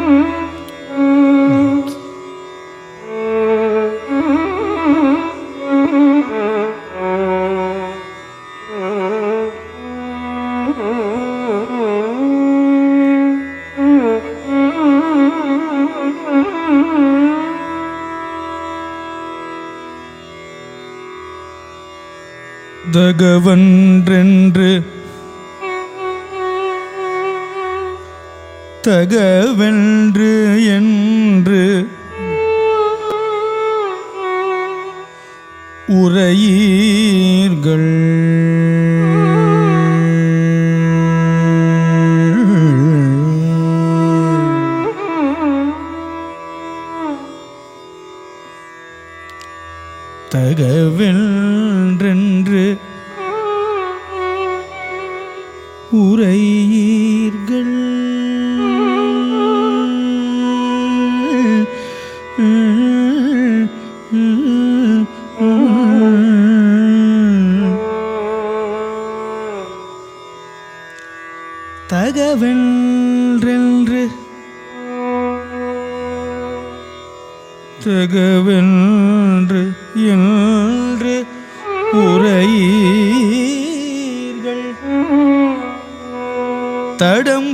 தகவன்றென்று தகவென்று என்று உரையீர்கள் தகவென்றென்று உரையீர்கள் தகவென்றென்று தகவென்று என்று உரையீர்கள் தடம்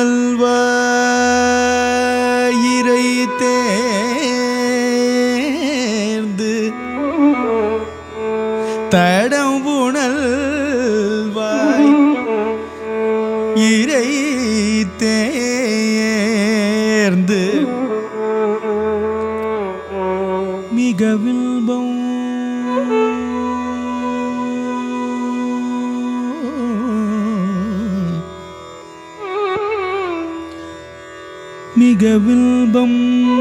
புனல்வாயிரை தேர்ந்து தடம் புனல்வாய் இறை தேர்ந்து மிக வில்பம் மிக வில்பம்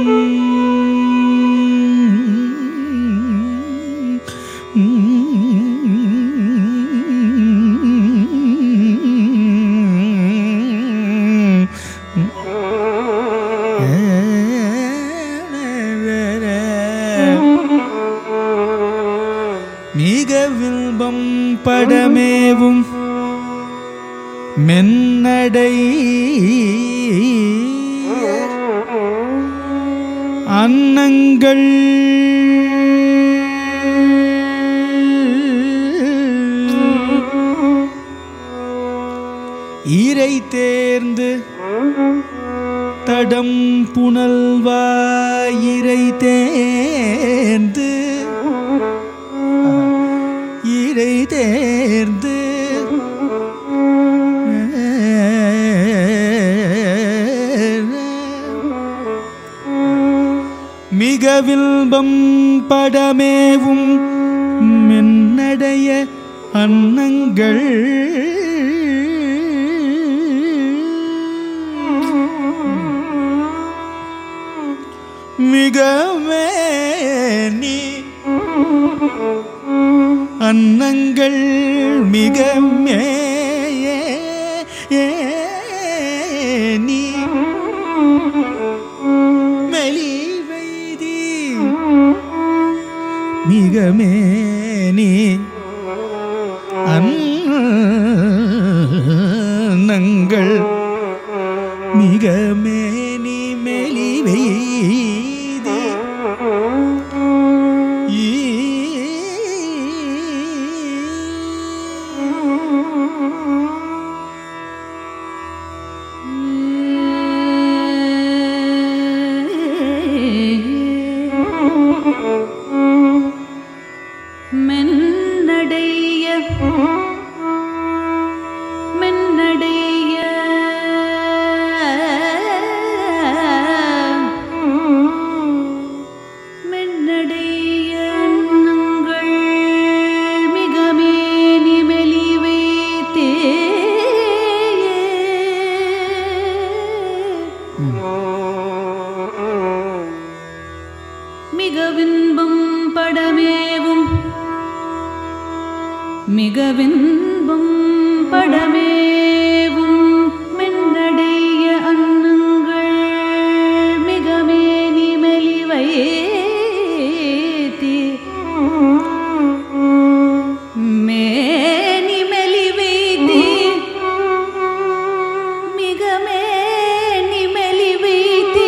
மிக வில்பம் படமேவும் மென்னடை அன்னங்கள் ஈரை தேர்ந்து தடம் புனல்வாயிரை தேர்ந்து இறை தேர்ந்து மிக வில்பம் படமேவும் மென்னடைய அன்னங்கள் மிகவே நீ அன்னங்கள் மிக நீ மெலிவைதி மிக மேனி அன்னங்கள் மிக மேனி மெலிவைதி மென்னடைய மென்னடைய மென்னடைய அன்னங்கள் மிக மேனி மெலிவை மிக வின்பம் படமேவும் மிக வின்பம் படமேவும் மென்னடைய அன்னங்கள் மிக மேனி மெலிவைத்தே மேனி மெலிவைத்தே மிக மேனி மெலிவைத்தே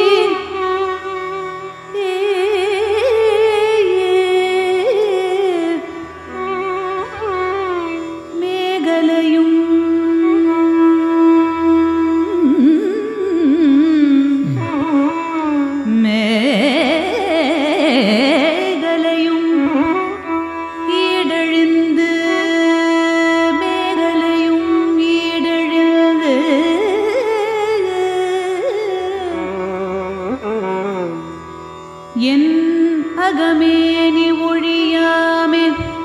என் அகமேனி ஒழியாமே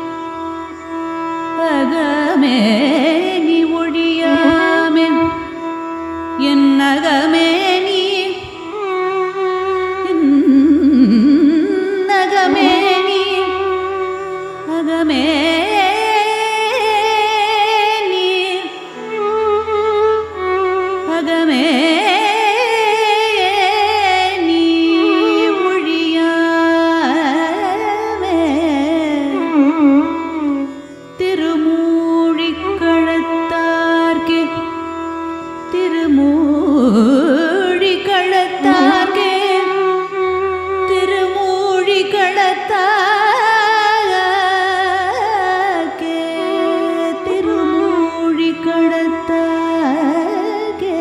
அகமேனி ஒழியாமே என் அகமேனி என் அகமேனி அகமேனி அகமேனி ஒழியாமே திருமூழிக்கழத்தார்க்கே திருமூழிக்கழத்தார்க்கே திருமூழிக்கழத்தார்க்கே திருமூழிக்கழத்தார்க்கே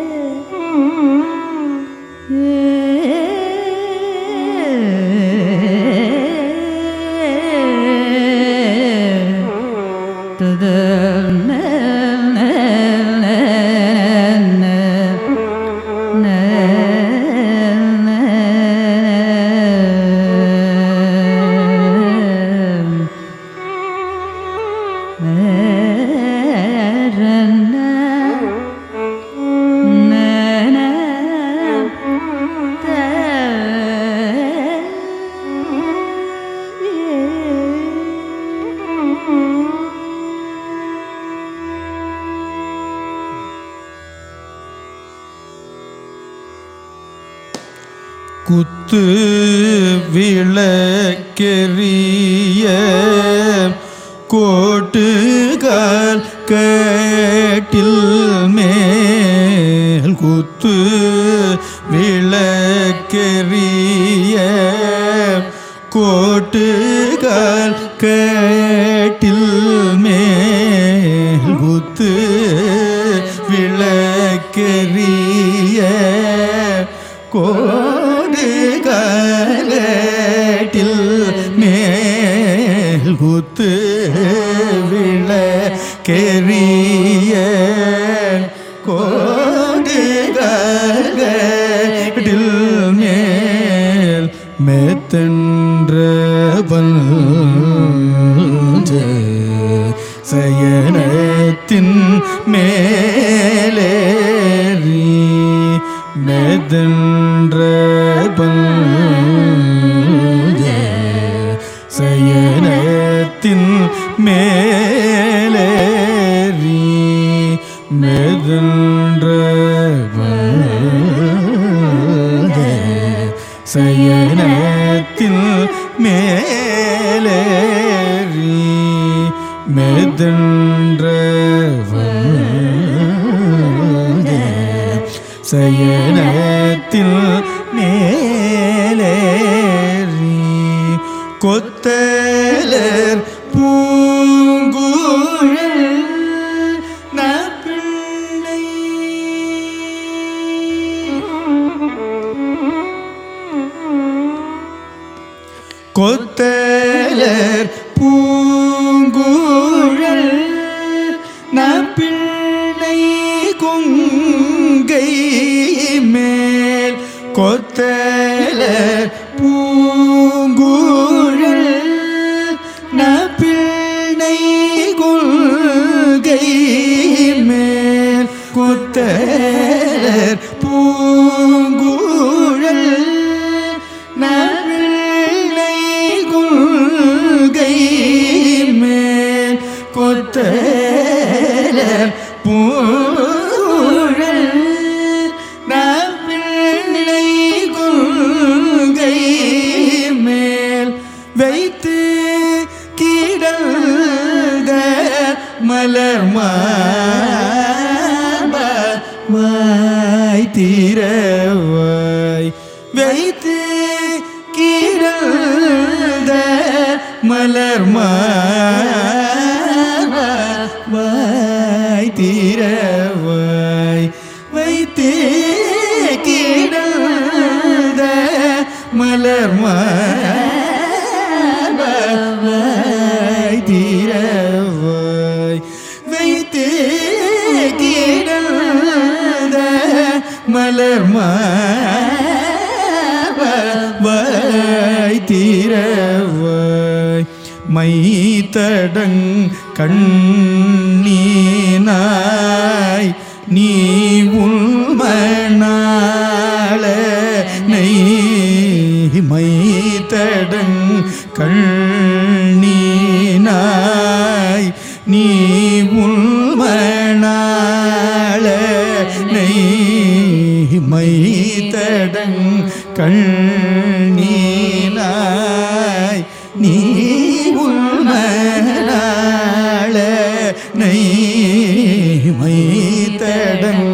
குத்து விளக்கெரிய கோட்டுகால் கேட்டில் மேல் குத்து விளக்கெரிய கோட்டுகால் கேட்டில் மேல் குத்து விளக்கெரிய கோடு கலட்டில் மேல் குத்து விளக்கெரிய கோடு கலட்டில் மேல் மெத்தன்ற பஞ்ச சயனத்தின் மேலேறி மெதன்ற பஞ்ச சயனத்தின் மேலேறி மெதன்ற பஞ்ச சயனத்தின் மேலேறி மெதன்ற சயனத்தில் மேலேறி கொத்தலர் பூங்குழல் நப்பிள்ளை கொத்தலர் பூங்குழல் நப்பிள்ளை கொங்கை மேல் கொத்தலர் பூங்குழல் நப்பிள்ளை கொள்கை மேல் கொத்தலர் பூங்குழல் நப்பிள்ளை கொள்கை மேல் கொத்தலர் பூழல் நப்பிள்ளை கொள்கை மேல் வைத்து கிடந்த மலர் மாய் தீரவாய் வைத்து கிடந்த மலர் மாய் தீரவாய் வைத்து கிடந்த மலர் மாய் தீரவாய் வைத்து கிடந்த மலர் மாய் திரவாய் மைத்தடங் கண்ணீனாய் நீ உள்மணாள நெய் மைத்தடங் கண்ணீனாய் நீ உள்மணாள நெய் மைத்தடங் கண்ணீனாய் நீ உள்மணாள நெய் மைத்தடங்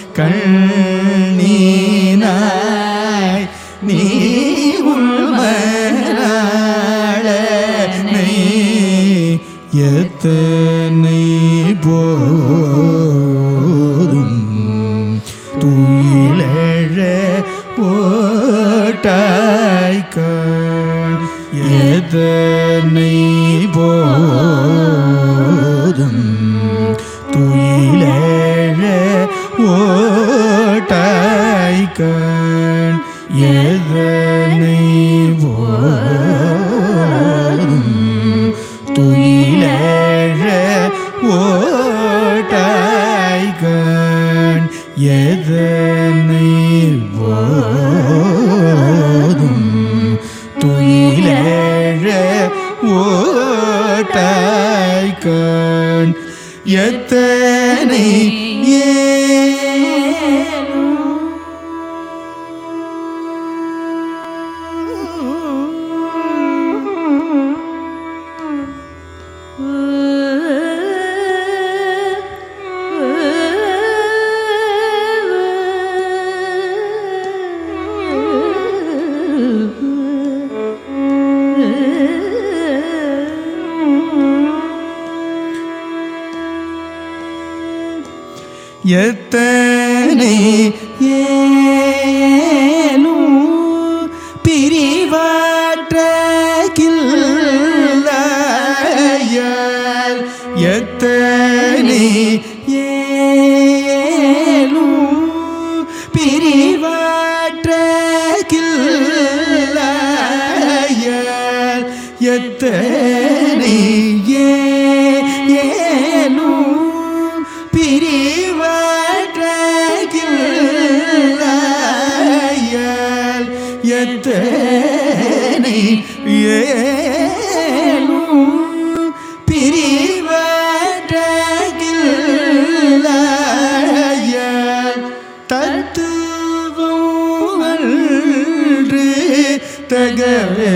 கண்ணீனாய் நீ உள்மணாள நெய் எத்தனை போதும் துயிலழ போட்டாய்க்கான் எதனை போதும் துயிலழ ஓட்டாய்க்கான் எதனை போதும் துயிலழ ஓட்டாய்கான் எதனை போதும் துயிலழ ஓட்டாய்கான் எத்தனை எத்தனை ஏனும் பிரிவாற்றகில்லாயால் எத்தனை ஏனும் பிரிவாற்றகில்லாயால் எத்தனை ஏனும் பிரிவாற்றகில்லாயால் எத்தனை ஏனும் பிரிவாற்றகில்லாயால் தத்துவம் அன்று தகவே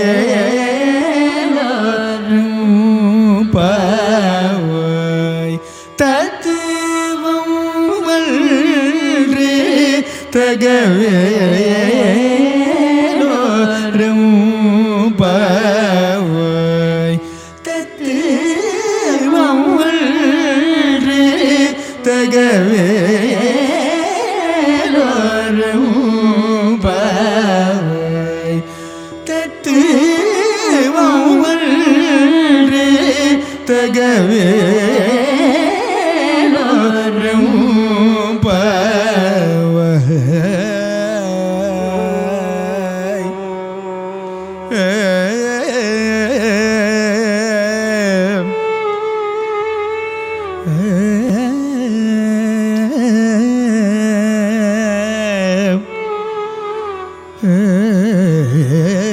பாவாய் தத்துவம் அன்று தகவே பாவாய் தத்துவம் அன்று தகவே பாவாய் தத்துவம் அன்று தகவே பாவாய் ஏ